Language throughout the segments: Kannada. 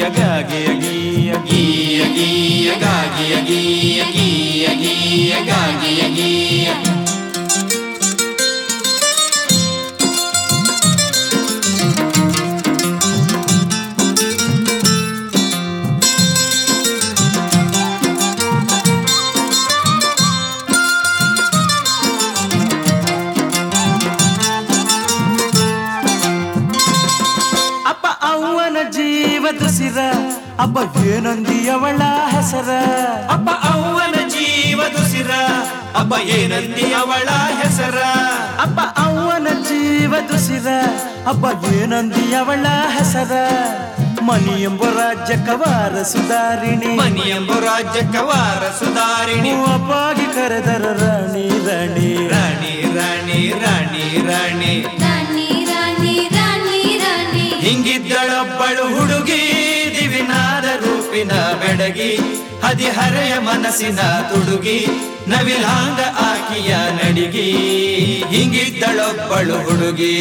ಗಾಗಿಯ ಗೀಯ ಗೀಯ ಗೀಯ ಗಾಗಿಯ ಗೀಯ ಗೀಯ ಗೀಯ ಗಾಗಿಯ ಗೀಯ ಅಪ್ಪ ಅವ್ವನ ಜೀವದ ಸಿರ ಅಪ್ಪ ಏನೊಂದಿಯವಳ ಹೆಸರ ಅಪ್ಪ ಅವ್ವನ ಜೀವದು ಸಿರ ಅಪ್ಪ ಏನಂದಿ ಅವಳ ಹೆಸರ ಅಪ್ಪ ಅವ್ವನ ಜೀವದ ಸಿರ ಅಪ್ಪ ಏನೊಂದಿಯವಳ ಹೆಸರ ಮನಿ ಎಂಬ ರಾಜ್ಯಕ ವಾರ ಸುಧಾರಿಣಿ ಮನಿ ಎಂಬ ರಾಜ್ಯಕ್ಕ ವಾರ ಸುಧಾರಿಣಿ ಅಪ್ಪಾಗಿ ಕರೆದರ ರಾಣಿ ರಾಣಿ ರಾಣಿ ರಾಣಿ ರಾಣಿ ರಾಣಿ ರಾಣಿ ರಾಣಿ ರಾಣಿ ರಾಣಿ ಹಿಂಗಿದ್ದಳೊಬ್ಬಳು ಹುಡುಗಿ ದಿವಿನಾದ ರೂಪಿನ ಬೆಡಗಿ ಹದಿಹರೆಯ ಮನಸ್ಸಿನ ತುಡುಗಿ ನವಿಲಾಂಗ ಆಕಿಯ ನಡಿಗಿ ಹಿಂಗಿದ್ದಳೊಬ್ಬಳು ಹುಡುಗಿ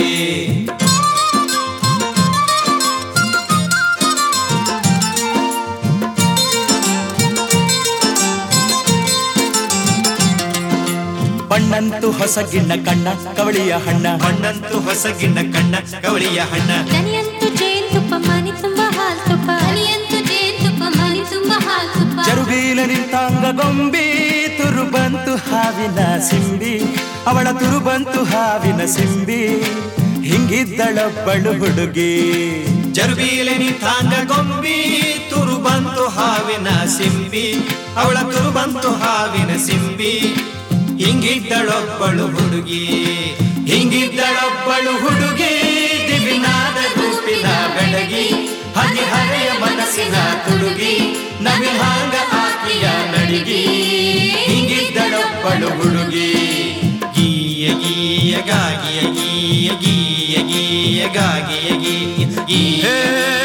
ಬಣ್ಣಂತು ಹೊಸ ಗಿಣ್ಣ ಕಣ್ಣ ಕವಳಿಯ ಹಣ್ಣ ಮಣ್ಣಂತೂ ಹೊಸಗಿಣ್ಣ ಕಣ್ಣ ಕವಳಿಯ ಹಣ್ಣ ದನಿಯಂತು ಜೇನುತುಪ್ಪ ಮನಿ ತುಂಬ ಹಾಲ್ ತುಪ್ಪ ದನಿಯಂತು ಜೇನುತುಪ್ಪ ಮನಿ ತುಂಬ ಹಾಲ್ ತುಪ್ಪ ಜರುಗೀಲ ನಿಂತಾಂಗ ಗೊಂಬಿ ತುರುಬಂತು ಹಾವಿನ ಸಿಂಬಿ ಅವಳ ತುರುಬಂತು ಹಾವಿನ ಸಿಂಬಿ ಹಿಂಗಿದ್ದಳೊಬ್ಬಳು ಹುಡುಗಿ ಜರುಬೀಲೆ ನಿಂತಾಂಗ ಗೊಂಬಿ ತುರು ಬಂತು ಹಾವಿನ ಸಿಂಬಿ ಅವಳ ತುರು ಬಂತು ಹಾವಿನ ಸಿಂಬಿ ಹಿಂಗಿದ್ದಳೊಬ್ಬಳು ಹುಡುಗಿ ಹಿಂಗಿದ್ದಳೊಬ್ಬಳು ಹುಡುಗಿ ದಿವಿನಾದ ರೂಪಿನ ಬೆಳಗಿ ಹದಿಹರೆಯ ಮನಸ್ಸಿನ ತುಡುಗಿ ನವಿಹಾಂಗ ಆಕಿಯ ನಡಿಗಿ ಹಿಂಗಿದ್ದಳೊಬ್ಬಳು ಹುಡುಗಿ ಗೀಯ ಗೀಯ ಗಾಗಿಯ ಗೀಯ ಗೀಯ ಗೀಯ ಗಾಗಿಯ ಗೀಯ ಗೀಯ